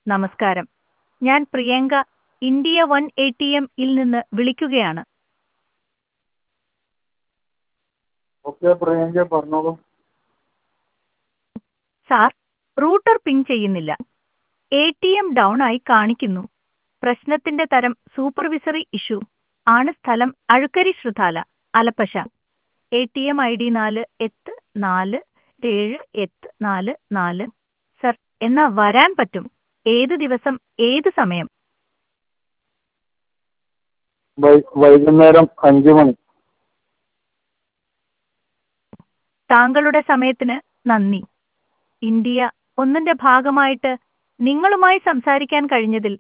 നമസ്കാരം ഞാൻ Priyanka India one A T എമ്മിൽ നിന്ന് വിളിക്കുകയാണ് ഓക്കെ പ്രിയങ്ക പറഞ്ഞോളൂ സാർ റൂട്ടർ പിങ് ചെയ്യുന്നില്ല എ ടി എം ഡൗൺ ആയി കാണിക്കുന്നു പ്രശ്നത്തിന്റെ തരം സൂപ്പർവിസറി ഇഷ്യൂ ആണ് സ്ഥലം അഴുക്കരി ശ്രുതാല ആലപ്പശ A T M I D നാല് എട്ട് നാല് ഏഴ് എട്ട് നാല് നാല് സർ എന്നാ വരാൻ പറ്റും ഏത് ദിവസം ഏത് സമയം വൈ വൈകുന്നേരം അഞ്ച് മണി താങ്കളുടെ സമയത്തിന് നന്ദി ഇന്ത്യ ഒന്നിന്റെ ഭാഗമായിട്ട് നിങ്ങളുമായി സംസാരിക്കാൻ കഴിഞ്ഞതിൽ